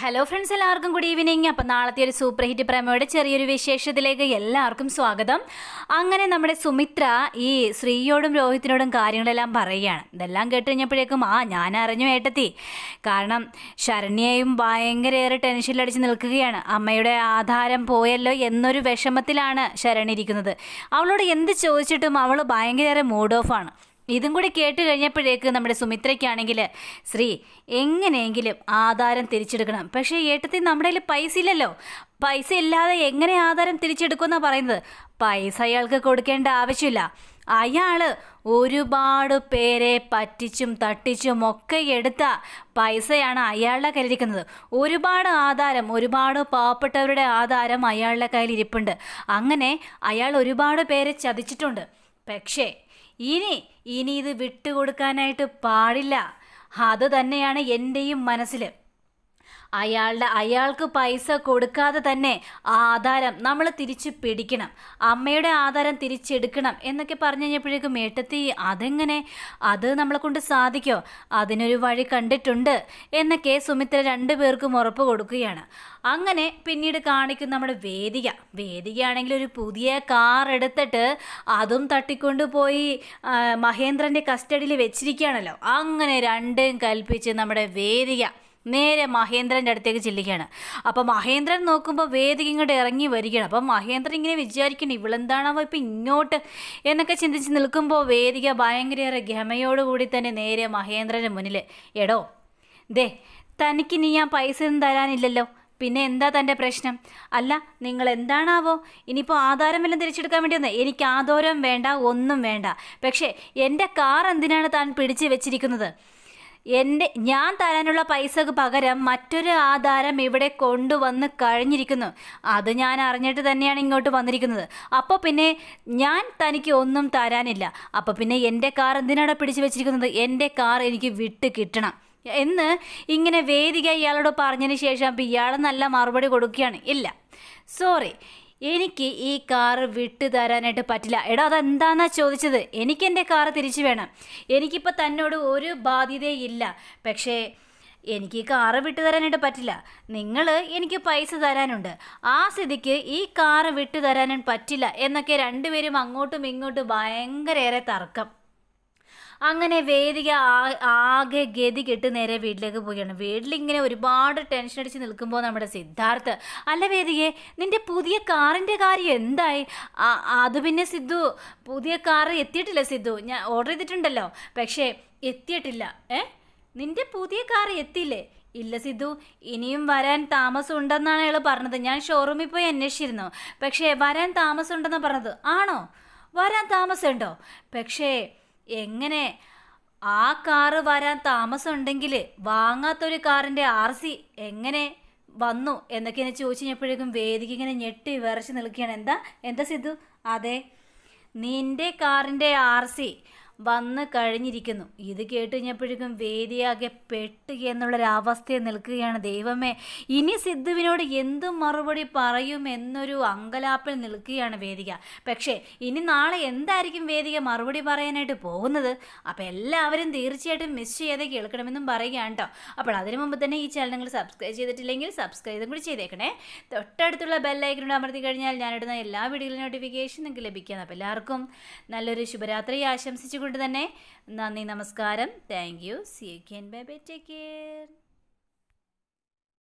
hello friends എല്ലാവർക്കും good evening അപ്പം നാളത്തെ ഒരു സൂപ്പർ ഹിറ്റ് പ്രേമയുടെ ചെറിയൊരു വിശേഷത്തിലേക്ക് എല്ലാവർക്കും സ്വാഗതം അങ്ങനെ നമ്മുടെ സുമിത്ര ഈ ശ്രീയോടും രോഹിത്തിനോടും കാര്യങ്ങളെല്ലാം പറയുകയാണ് ഇതെല്ലാം കേട്ട് കഴിഞ്ഞപ്പോഴേക്കും ആ ഞാൻ അറിഞ്ഞു ഏട്ടത്തി കാരണം ശരണ്യയും ഭയങ്കരയേറെ ടെൻഷനിലടിച്ച് നിൽക്കുകയാണ് അമ്മയുടെ ആധാരം പോയല്ലോ എന്നൊരു വിഷമത്തിലാണ് ശരണ്യ ഇരിക്കുന്നത് അവളോട് എന്ത് ചോദിച്ചിട്ടും അവൾ ഭയങ്കരയേറെ മൂഡ് ഓഫാണ് ഇതും കൂടി കേട്ട് കഴിഞ്ഞപ്പോഴേക്ക് നമ്മുടെ സുമിത്രയ്ക്കാണെങ്കിൽ ശ്രീ എങ്ങനെയെങ്കിലും ആധാരം തിരിച്ചെടുക്കണം പക്ഷേ ഏട്ടത്തിൽ നമ്മുടെ കയ്യിൽ പൈസ ഇല്ലല്ലോ പൈസ ഇല്ലാതെ എങ്ങനെ ആധാരം തിരിച്ചെടുക്കുമെന്നാണ് പറയുന്നത് പൈസ അയാൾക്ക് കൊടുക്കേണ്ട ആവശ്യമില്ല അയാള് ഒരുപാട് പേരെ പറ്റിച്ചും തട്ടിച്ചും ഒക്കെ എടുത്ത പൈസയാണ് അയാളുടെ കയ്യിലിരിക്കുന്നത് ഒരുപാട് ആധാരം ഒരുപാട് പാവപ്പെട്ടവരുടെ ആധാരം അയാളുടെ കയ്യിൽ ഇരിപ്പുണ്ട് അങ്ങനെ അയാൾ ഒരുപാട് പേരെ ചതിച്ചിട്ടുണ്ട് പക്ഷേ ഇനി ഇനി ഇത് വിട്ടുകൊടുക്കാനായിട്ട് പാടില്ല അത് തന്നെയാണ് എൻ്റെയും മനസ്സിൽ അയാളുടെ അയാൾക്ക് പൈസ കൊടുക്കാതെ തന്നെ ആ ആധാരം നമ്മൾ തിരിച്ച് പിടിക്കണം അമ്മയുടെ ആധാരം തിരിച്ചെടുക്കണം എന്നൊക്കെ പറഞ്ഞു കഴിഞ്ഞപ്പോഴേക്കും ഏട്ടത്തി അതെങ്ങനെ അത് നമ്മളെ കൊണ്ട് സാധിക്കോ അതിനൊരു വഴി കണ്ടിട്ടുണ്ട് എന്നൊക്കെ സുമിത്ര രണ്ടു പേർക്കും ഉറപ്പ് കൊടുക്കുകയാണ് അങ്ങനെ പിന്നീട് കാണിക്കുന്ന നമ്മുടെ വേദിക വേദികയാണെങ്കിൽ ഒരു പുതിയ കാർ എടുത്തിട്ട് അതും തട്ടിക്കൊണ്ടുപോയി ആ, മഹേന്ദ്രൻ്റെ കസ്റ്റഡിയിൽ വെച്ചിരിക്കുകയാണല്ലോ അങ്ങനെ രണ്ടും കൽപ്പിച്ച് നമ്മുടെ വേദിക നേരെ മഹേന്ദ്രൻ്റെ അടുത്തേക്ക് ചെല്ലുകയാണ് അപ്പം മഹേന്ദ്രൻ നോക്കുമ്പോൾ വേദിക ഇങ്ങോട്ട് ഇറങ്ങി വരികയാണ് അപ്പം മഹേന്ദ്രൻ ഇങ്ങനെ വിചാരിക്കണം ഇവളെന്താണാവോ ഇപ്പം ഇങ്ങോട്ട് എന്നൊക്കെ ചിന്തിച്ച് നിൽക്കുമ്പോൾ വേദിക ഭയങ്കരയേറെ ഗമയോടുകൂടി തന്നെ നേരെ മഹേന്ദ്രൻ്റെ മുന്നിൽ എടോ ദേ തനിക്ക് നീ ഞാൻ പൈസ ഒന്നും തരാനില്ലല്ലോ പിന്നെ എന്താ തൻ്റെ പ്രശ്നം അല്ല നിങ്ങൾ എന്താണാവോ ഇനിയിപ്പോൾ ആധാരം വല്ലതും തിരിച്ചെടുക്കാൻ വേണ്ടി വന്നേ എനിക്ക് ആധാരം വേണ്ട ഒന്നും വേണ്ട പക്ഷേ എൻ്റെ കാർ എന്തിനാണ് താൻ പിടിച്ച് വെച്ചിരിക്കുന്നത് എൻ്റെ ഞാൻ തരാനുള്ള പൈസക്ക് പകരം മറ്റൊരു ആധാരം ഇവിടെ കൊണ്ടുവന്ന് കഴിഞ്ഞിരിക്കുന്നു അത് ഞാൻ അറിഞ്ഞിട്ട് തന്നെയാണ് ഇങ്ങോട്ട് വന്നിരിക്കുന്നത് അപ്പോൾ പിന്നെ ഞാൻ തനിക്ക് ഒന്നും തരാനില്ല അപ്പോൾ പിന്നെ എൻ്റെ കാർ എന്തിനാണ് പിടിച്ചു വെച്ചിരിക്കുന്നത് എൻ്റെ കാർ എനിക്ക് വിട്ട് കിട്ടണം എന്ന് ഇങ്ങനെ വേദിക ഇയാളോട് പറഞ്ഞതിന് ശേഷം അപ്പം ഇയാൾ നല്ല മറുപടി കൊടുക്കുകയാണ് ഇല്ല സോറി എനിക്ക് ഈ കാറ് വിട്ടു തരാനായിട്ട് പറ്റില്ല എടാ അതെന്താന്നാ ചോദിച്ചത് എനിക്ക് എൻ്റെ കാറ് തിരിച്ചു വേണം എനിക്കിപ്പോൾ തന്നോട് ഒരു ബാധ്യതയില്ല പക്ഷേ എനിക്ക് ഈ കാറ് വിട്ടു തരാനായിട്ട് പറ്റില്ല നിങ്ങൾ എനിക്ക് പൈസ തരാനുണ്ട് ആ സ്ഥിതിക്ക് ഈ കാറ് വിട്ടു തരാനും പറ്റില്ല എന്നൊക്കെ രണ്ടുപേരും അങ്ങോട്ടും ഇങ്ങോട്ടും ഭയങ്കരയേറെ തർക്കം അങ്ങനെ വേദിക ആ- ആകെ ഗതി കെട്ട് നേരെ വീട്ടിലേക്ക് പോവുകയാണ് വീട്ടിലിങ്ങനെ ഒരുപാട് ടെൻഷൻ അടിച്ച് നിൽക്കുമ്പോൾ നമ്മുടെ സിദ്ധാർത്ഥ് അല്ല വേദികയെ നിന്റെ പുതിയ കാറിൻ്റെ കാര്യം എന്തായി ആ- അത് പിന്നെ സിദ്ധു പുതിയ കാറ് എത്തിയിട്ടില്ല സിദ്ധു ഞാൻ ഓർഡർ ചെയ്തിട്ടുണ്ടല്ലോ പക്ഷേ എത്തിയിട്ടില്ല ഏ നിന്റെ പുതിയ കാർ എത്തിയില്ലേ ഇല്ല സിദ്ധു ഇനിയും വരാൻ താമസം ഉണ്ടെന്നാണ് അയാൾ പറഞ്ഞത് ഞാൻ ഷോറൂമിൽ പോയി അന്വേഷിച്ചിരുന്നു പക്ഷേ വരാൻ താമസം ഉണ്ടെന്ന് പറഞ്ഞത് ആണോ വരാൻ താമസമുണ്ടോ പക്ഷേ എങ്ങനെ ആ കാറ് വരാൻ താമസം ഉണ്ടെങ്കിൽ വാങ്ങാത്തൊരു കാറിൻ്റെ ആർ സി എങ്ങനെ വന്നു എന്നൊക്കെ എന്നെ ചോദിച്ചു കഴിഞ്ഞപ്പോഴേക്കും വേദിക ഇങ്ങനെ ഞെട്ടി വിറച്ച് നിൽക്കുകയാണ് എന്താ എന്താ സിദ്ധു അതെ നിന്റെ കാറിൻ്റെ ആർ സി വന്ന് കഴിഞ്ഞിരിക്കുന്നു ഇത് കേട്ട് കഴിഞ്ഞപ്പോഴേക്കും വേദിയാകെ പെട്ട് എന്നുള്ളൊരവസ്ഥയിൽ നിൽക്കുകയാണ് ദൈവമേ ഇനി സിദ്ധുവിനോട് എന്തു മറുപടി പറയും എന്നൊരു അങ്കലാപ്പിൽ നിൽക്കുകയാണ് വേദിക പക്ഷേ ഇനി നാളെ എന്തായിരിക്കും വേദിക മറുപടി പറയാനായിട്ട് പോകുന്നത് അപ്പോൾ എല്ലാവരും തീർച്ചയായിട്ടും മിസ് ചെയ്യാതെ കേൾക്കണമെന്നും പറയുകയാണ് കേട്ടോ അപ്പോൾ അതിനു മുമ്പ് തന്നെ ഈ ചാനൽ നിങ്ങൾ സബ്സ്ക്രൈബ് ചെയ്തിട്ടില്ലെങ്കിൽ സബ്സ്ക്രൈബും കൂടി ചെയ്തേക്കണേ തൊട്ടടുത്തുള്ള ബെല്ലൈക്കനോട് അമർത്തി കഴിഞ്ഞാൽ ഞാനിടുന്ന എല്ലാ വീഡിയോയിലും നോട്ടിഫിക്കേഷൻ നിങ്ങൾക്ക് ലഭിക്കുകയാണ് അപ്പോൾ എല്ലാവർക്കും നല്ലൊരു ശുഭരാത്രി ആശംസിച്ചുകൊണ്ട് തന്നെ നന്ദി നമസ്കാരം thank you see you can bye bye take care